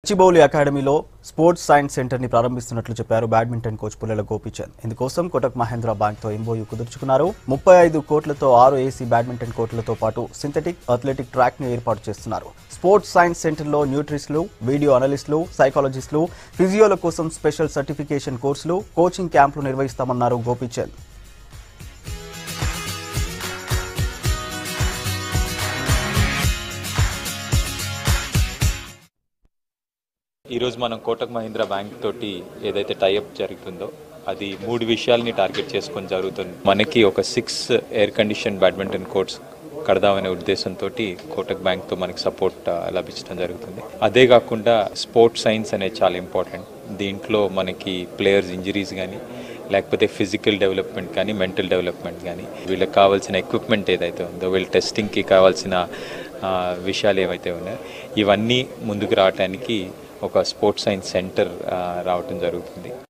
చిబౌలి అకాడమీలో sports science centre ని ప్రారంభిస్తున్నట్లు చెప్పారు బ్యాడ్మింటన్ కోచ్ పుల్లెల గోపీచంద్ ఇందుకోసం కోటక్ మహేంద్ర బ్యాంక్ తో ఎంఓయూ కుదుర్చుకున్నారు ముప్పై ఐదు కోట్లతో ఆరు ఏసీ బ్యాడ్మింటన్ కోర్టులతో పాటు సింథటిక్ అథ్లెటిక్ ట్రాక్ ని ఏర్పాటు చేస్తున్నారు స్పోర్ట్స్ సైన్స్ సెంటర్లో న్యూట్రిస్టులు వీడియో అనలిస్టులు సైకాలజిస్టులు ఫిజియోల కోసం స్పెషల్ సర్టిఫికేషన్ కోర్సులు కోచింగ్ క్యాంపులు నిర్వహిస్తామన్నారు గోపీచంద్ ఈరోజు మనం కోటక్ మహీంద్రా బ్యాంక్ తోటి ఏదైతే టైఅప్ జరుగుతుందో అది మూడు విషయాల్ని టార్గెట్ చేసుకొని జరుగుతుంది మనకి ఒక six air condition badminton courts కడదామనే ఉద్దేశంతో కోటక్ బ్యాంక్తో మనకి సపోర్ట్ లభించడం జరుగుతుంది అదే కాకుండా స్పోర్ట్స్ సైన్స్ అనేది చాలా ఇంపార్టెంట్ దీంట్లో మనకి ప్లేయర్స్ ఇంజరీస్ కానీ లేకపోతే ఫిజికల్ డెవలప్మెంట్ కానీ మెంటల్ డెవలప్మెంట్ కానీ వీళ్ళకి కావాల్సిన ఎక్విప్మెంట్ ఏదైతే ఉందో వీళ్ళ టెస్టింగ్కి కావాల్సిన ఆ, విషయాలు ఏవైతే ఉన్నాయో ఇవన్నీ ముందుకు రావడానికి ఒక స్పోర్ట్స్ సైన్స్ సెంటర్ రావటం జరుగుతుంది